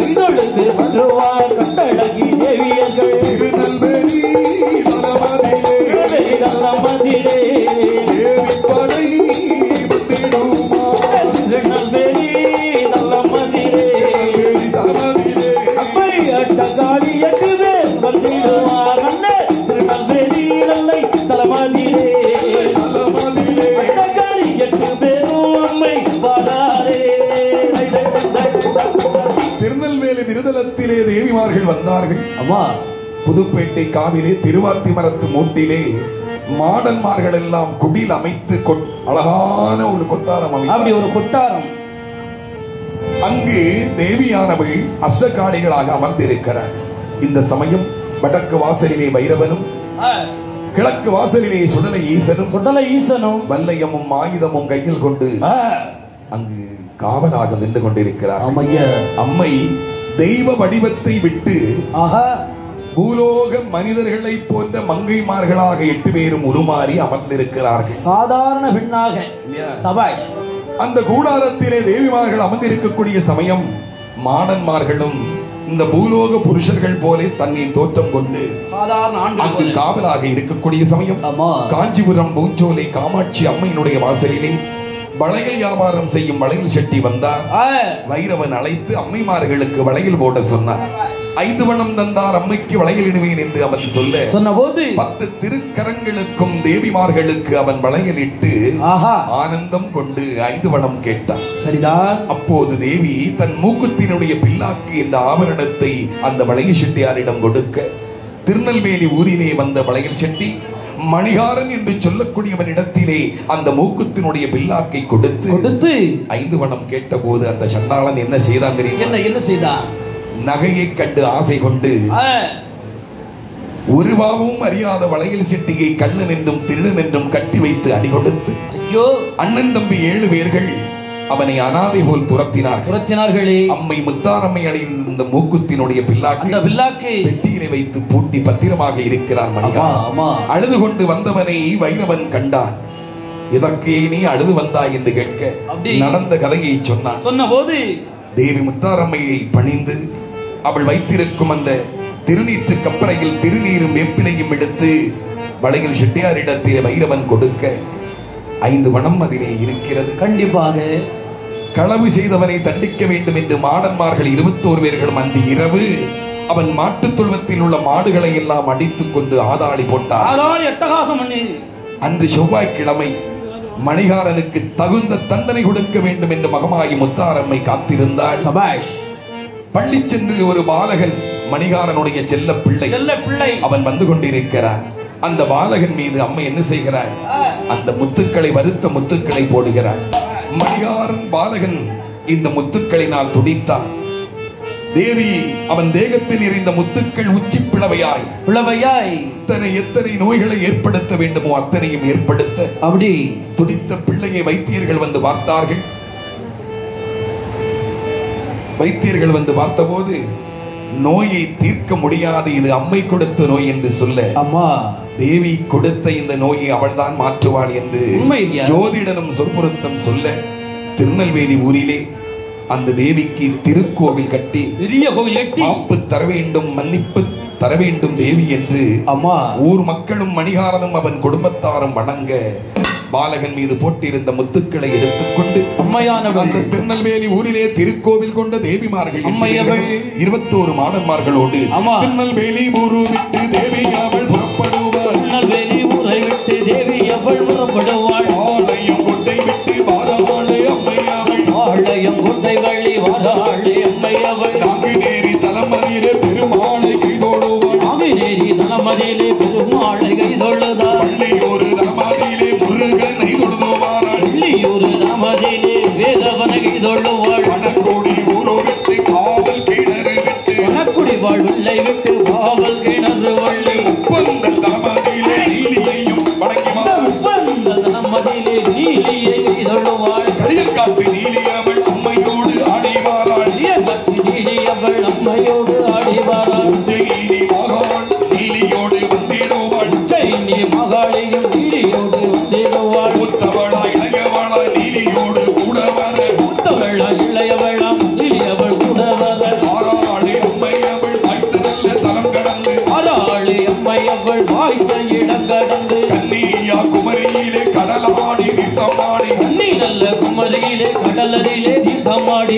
கைதொழுது வருவார் கட்டழகி தேவியர்கள் திருநெல்வேலி தளபதியே கல்லமதிலே தேவி படை வந்திடுமா திருநெல்வேலி நல்லமதிலே தேவி தளபதியே அப்படி அட்டகாளி எட்டு பேர் வந்திடுவார் அண்ணே திருநெல்வேலி நல்லை தலமதிலே தளபதியே அட்டகாளி எட்டு பேரும் அம்மை வாடாரே திருநெல்வேலி திருதலத்திலே தேவிமார்கள் வந்தார்கள் அம்மா புதுப்பேட்டை காவிலே திருவாத்தி மரத்து மூட்டிலே மாடன்மார்கள் எல்லாம் குடில் அமைத்து கொட்- அழகான ஒரு கொட்டாரம் அப்படி அமைத்தார் ஒரு கொட்டாரம் அங்கு தேவியானவள் அஷ்டகாளிகளாக அமர்ந்திருக்கிறார் இந்த சமயம் வடக்கு வாசலிலே வைரவனும் ஆ, கிழக்கு வாசலிலே சுடலை ஈசனும் சுடலை ஈசனும் வல்லையமும் ஆயுதமும் கையில் கொண்டு ஆ, அங்கு காவலாக நின்று கொண்டிருக்கிறார் ஆமையா அம்மை தெய்வ வடிவத்தை விட்டு ஆஹா பூலோக மனிதர்களை போன்ற மங்கைமார்களாக எட்டு பேரும் உருமாறி அமர்ந்திருக்கிறார்கள் சாதாரண பெண்ணாக சபாஷ் அந்த கூடாரத்திலே தேவிமார்கள் அமர்ந்திருக்கக்கூடிய சமயம் மாடன்மார்களும் இந்த பூலோக புருஷர்கள் போலே தன்னை தோற்றம் கொண்டு சாதாரண ஆண்கள் அங்கு போல. காவலாக இருக்கக்கூடிய சமயம் ஆமா காஞ்சிபுரம் பூஞ்சோலை காமாட்சி அம்மையினுடைய வாசலிலே வளையல் வியாபாரம் செய்யும் வளையல் செட்டி வந்தார் ஆ, வைரவன் அழைத்து அம்மைமார்களுக்கு வளையல் போட சொன்னார் ஐந்து வனம் தந்தார் அம்மைக்கு வளையலிடுவேன் என்று அவன் சொல்ல சொன்ன போது பத்து திருக்கரங்களுக்கும் தேவிமார்களுக்கு அவன் வளையலிட்டு ஆஹா ஆனந்தம் கொண்டு ஐந்து வனம் கேட்டான் சரிதான் அப்போது தேவி தன் மூக்குத்தினுடைய பில்லாக்கு என்ற ஆபரணத்தை அந்த வளையல் செட்டியாரிடம் கொடுக்க திருநெல்வேலி ஊரிலே வந்த வளையல் செட்டி மணிகாரன் என்று சொல்லக்கூடியவனிடத்திலே அந்த மூக்குத்தினுடைய பில்லாக்கை கொடுத்து கொடுத்து ஐந்து வனம் கேட்டபோது அந்த சண்டாளன் என்ன செய்தான் தெரியுமா என்ன என்ன செய்தான் நகையை கண்டு ஆசை கொண்டு ஆ, ஒரு பாவமும் அறியாத வளையல் செட்டியை கண்ணன் என்றும் திருடன் என்றும் கட்டி வைத்து அடி கொடுத்து ஐயோ அண்ணன் தம்பி ஏழு பேர்கள் அவனை அனாதை போல் துரத்தினார்கள் துரத்தினார்களே அம்மை முத்தாரம்மை அணிந்த மூக்குத்தினுடைய பில்லாக்கு அந்த வில்லாக்கு பெட்டியிலே வைத்து பூட்டி பத்திரமாக இருக்கிறார் ஆமா மணிகா ஆமா அழுது கொண்டு வந்தவனை வைரவன் கண்டான் இதற்கே நீ அழுது வந்தாய் என்று கேட்க அப்படி? நடந்த கதையை சொன்னான் சொன்ன போது தேவி முத்தாரம்மையை பணிந்து அவள் வைத்திருக்கும் அந்த திருநீற்று கப்பறையில் திருநீரும் வேப்பிலையும் எடுத்து வளையல் செட்டியாரிடத்திலே வைரவன் கொடுக்க ஐந்து வனம் அதிலே இருக்கிறது கண்டிப்பாக களவு செய்தவனை தண்டிக்க வேண்டும் என்று மாடன்மார்கள் இருபத்தோரு பேர்களும் அன்று இரவு அவன் மாட்டுத் தொழுவத்தில் உள்ள மாடுகளை எல்லாம் அடித்துக் கொண்டு ஆதாளி போட்டார் ஆளாள் எட்டகாசம் பண்ணி அன்று செவ்வாய்க்கிழமை மணிகாரனுக்கு தகுந்த தண்டனை கொடுக்க வேண்டும் என்று மகமாயி முத்தாரம்மை காத்திருந்தாள் சபாஷ் பள்ளி சென்று ஒரு பாலகன் மணிகாரனுடைய செல்ல பிள்ளை செல்ல பிள்ளை அவன் வந்து கொண்டிருக்கிறான் அந்த பாலகன் மீது அம்மை என்ன செய்கிறாள் ஆ, அந்த முத்துக்களை வருத்த முத்துக்களை போடுகிறாள் மணிகாரன் பாலகன் இந்த முத்துக்களினால் துடித்தான் தேவி அவன் தேகத்தில் எறிந்த முத்துக்கள் உச்சி பிளவையாய் பிளவையாய் எத்தனை எத்தனை நோய்களை ஏற்படுத்த வேண்டுமோ அத்தனையும் ஏற்படுத்த அப்படி துடித்த பிள்ளையை வைத்தியர்கள் வந்து பார்த்தார்கள் வைத்தியர்கள் வந்து பார்த்தபோது நோயை தீர்க்க முடியாது இது அம்மை கொடுத்த நோய் என்று சொல்ல அம்மா தேவி கொடுத்த இந்த நோயை அவள்தான் மாற்றுவாள் என்று உண்மை ஐயா. ஜோதிடனும் சொற்பொருத்தம் சொல்ல திருநெல்வேலி ஊரிலே அந்த தேவிக்கு திருக்கோவில் கட்டி பெரிய கோவில் எட்டி மாப்பு தர வேண்டும் மன்னிப்பு தர வேண்டும் தேவி என்று அம்மா ஊர் மக்களும் மணிகாரனும் அவன் குடும்பத்தாரும் வணங்க பாலகன் மீது போட்டிருந்த முத்துக்களை எடுத்துக்கொண்டு அம்மையானவள் அந்த திருநெல்வேலி ஊரிலே திருக்கோவில் கொண்ட தேவிமார்கள் அம்மையவள். இருபத்தோரு மாடன்மார்களோடு ஆமா. திருநெல்வேலி ஊரு விட்டு தேவி அவள் புறப்படுவாள் திருநெல்வேலி ஊரை விட்டு தேவி அவள் புறப்படுவாள் ஆலயம் கொட்டை விட்டு வாராளே அம்மை அவள் ஆலயம் குட்டை வழி வாராளே அம்மை அவள் நாங்கு நேரி தலைமதியிலே பெருமாளை கைதோடுவாள் நாகினேரி தனமதியிலே பெருமாளை கைதொள்ளுதார் பள்ளியோரு தலைமதியிலே முருகனை தொழுதுவாராள் வெள்ளியூர் நமதிலே வேதவனை கைதொள்ளுவாள் வடக்கோடி ஊரோ விட்டு காவல் கிணறு விட்டு வனக்குடி வாழ்வில்லை விட்டு காவல் கிணறு வள்ளி ஒப்பந்த தலைமதியிலே நீலியையும் வடக்கி மாறாள் வந்த தனமதியிலே நீலியை கைதொள்ளுவாள் கையில் காட்டு நீலி அவள் அம்மையோடு ஆடிவாராள் கத்தி நீலி அவள் அம்மையோடு ஆடிவாராள் உஞ்சயினி மகாள் நீலியோடு வந்திடுவாள் உச்சைனி மகாளையும் நீலியோடு வந்திடுவாள் மூத்தவளா இளையவளா நீலியோடு கூட வர மூத்தவள் இளையவளாம் நீலி அவள் கூட வர ஆறாத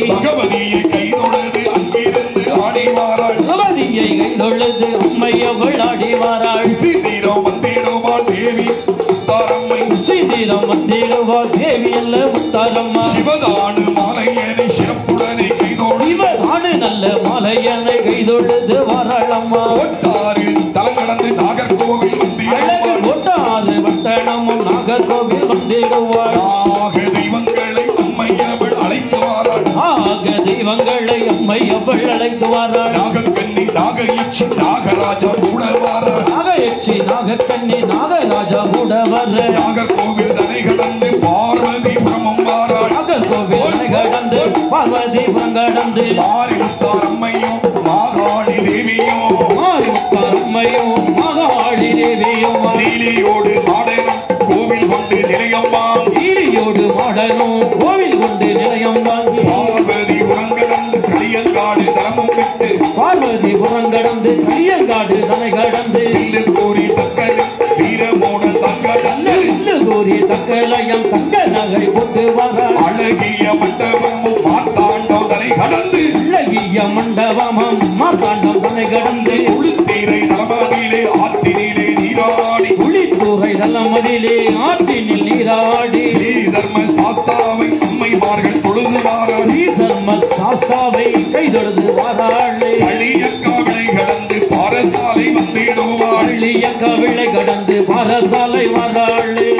பகவதியை கைதொழுது அங்கிருந்து ஆடி வாராள் பகவதியை கைதொழுது அம்மை அவள் ஆடி வாராள் சுசீந்திரம் வந்திடுவாள் தேவி தாரம்மை சீதிரம் வந்திடுவாள் தேவி அல்ல முத்தாரம்மா சிவதானு மாலையனை சிறப்புடனே கைதோடு இவர் ஆடு நல்ல மாலையனை கைதொழுது வாராளம்மா ஒட்டாறு தலங்கடந்து நாகர்கோவில் அழகு வந்திடுவாள் கொட்டாறு வட்டணமும் நாகர்கோவில் வந்திடுவாள் நாக தெய்வங்களை அம்மை அவள் அழைத்து வாராள் ஆக தெய்வங்களை அம்மை அவள் அழைத்து வாராள் நாகக்கண்ணி நாகயட்சி நாகராஜா கூட வாராள் நாகயட்சி நாகக்கண்ணி நாகராஜா கூட வர நாகர்கோவில் தனை கடந்து பார்வதி பிரமம் வாராள் நாகர்கோவில் கடந்து பார்வதி கடந்து மாறிவிட்டார் அம்மையும் மாகாணி தேவியும் மாறுமையும் மகாளி தேவியும் நீலியோடு மாடனும் கோவில் கொண்டு நிலையம்மாம் ஈரியோடு மாடனும் கோவில் கொண்டு நிலையம் வாங்கி பார்வதி உறங்கடந்து களியங்காடு தலமும் விட்டு பார்வதி புறங்கடந்து கையங்காடு தனை கடந்து வில்லு கூறி தக்கது வீரமோடு தங்கடந்து இல்லு கூறி தக்கலயம் தக்க நகை போட்டு வராள் அழகிய மண்டபமும் மாத்தாண்டம் தலை கடந்து அழகிய மண்டபமம் மாத்தாண்டம் தனை கடந்து உளுத்தீரை நலமதிலே ஆற்றினிலே நீராடி குளித்துறை நல்லமதிலே ஆற்றினில் நீராடி ஸ்ரீ தர்ம சாஸ்தாவை அம்மைமார்கள் தொழுது வாராள் ஸ்ரீசர்ம சாஸ்தாவை கைதொழுது வாராளே அழியக்காவிளை கடந்து பாரசாலை வந்திடுவாள் பள்ளிய கவிளை கடந்து பாரசாலை வாராளே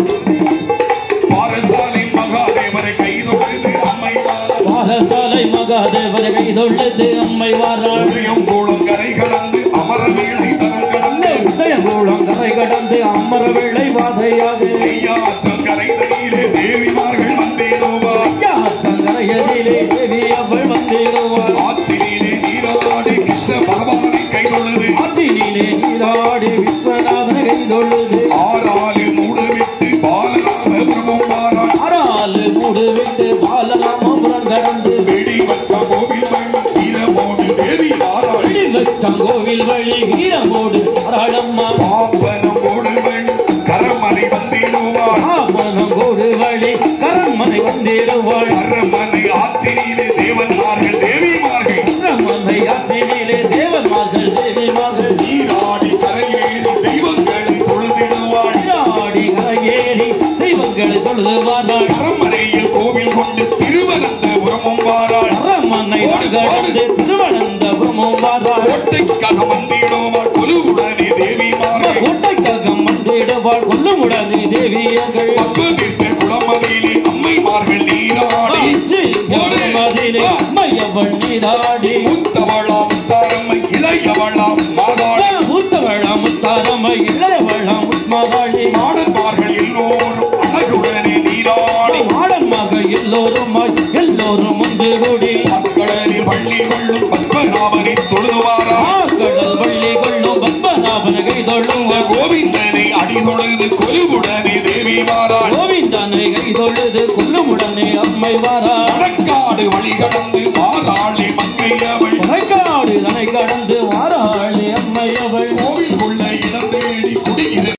பாரசாலை மகாதேவரை கைதொழுது அம்மைமார்கள் பாரசாலை மகாதேவர் கைதொழுது அம்மை வாராள் உதயம் கூடும் கரை கடந்து அமர வேளை தரம் கடந்து உதயகூடம் கரை கடந்து அமர வேளை வாதையாக ஐயாற்றம் கரை தண்ணீரே தேவிமார்கள் வந்திடுவார் தங்கரையதிலே தேவி அவள் வந்திடுவாள் ஆத்தினிலே நீராடி கிருஷ்ண பகவானை கைதொழுது ஆற்றினிலே நீராடி விஸ்வநாதனை கைதொழுது ஆறாலு மூடுவிட்டு பாலராம பிரமம் வாராள் ஆறாலு மூடு விட்டு பாலராமபுரம் கடந்து வெடி வச்ச கோவில் மண் வீரமோடு தேவி வாராள் கோவில் வழி வீரமோடு தாராளம்மா பாப்பனம் ஓடுவன் கரமனை வந்திடுவாள் ஆமனங்கோடு வழி கரண்மனை வந்திடுவாள் கரமனை ஆத்தினிலே தேவன்மார்கள் தேவிமார்கள் கரண்மனை ஆற்றினிலே தேவன்மார்கள் தேவிமார்கள் நீராடி கரையேறி தெய்வங்களை தொழுதிடுவாள் நீராடி கரையேறி தெய்வங்களை தொழுது வாராள் கரமனையில் கோவில் கொண்டு திருவனந்தபுரமும் வாராள் அரமனை கடந்து திருவனந்தபுரமும் வாராள் கோட்டைக்காக வந்திடுவாள் கொலுவுடனே தேவிமார்கள் கோட்டைக்காகம் வந்திடுவாள் கொல்லுமுடனே தேவியர்கள் பக்குவித்த குளமதியிலே அம்மைமார்கள் நீராடி மதிலே மையவள் நீராடி முத்தவளாம் முத்தாரம்மை இளையவளாம் மாதாள் மூத்தவளாம் முத்தாரம்மை இளையவளாம் மகாளி மாடன்மார்கள் எல்லோரும் அழகுடனே நீராடி மாடன் மகள் எல்லோரும் எல்லோரும் முந்து கூடி மக்களில் பள்ளி கொள்ளும் பத்மநாபனை தொழுவாரா கடல் வள்ளி கொள்ளும் பத்மநாபன கைதொள்ளும் கோவிந்தனை அடிதொழுது கொலுவுடனே தேவி மாறாள் கோவிந்தனை கைதொழுது கொல்லுமுடனே அம்மை வாரா வடக்காடு வழி கடந்து மாறாளி மங்கை அவள் மறைக்காடு தனை கடந்து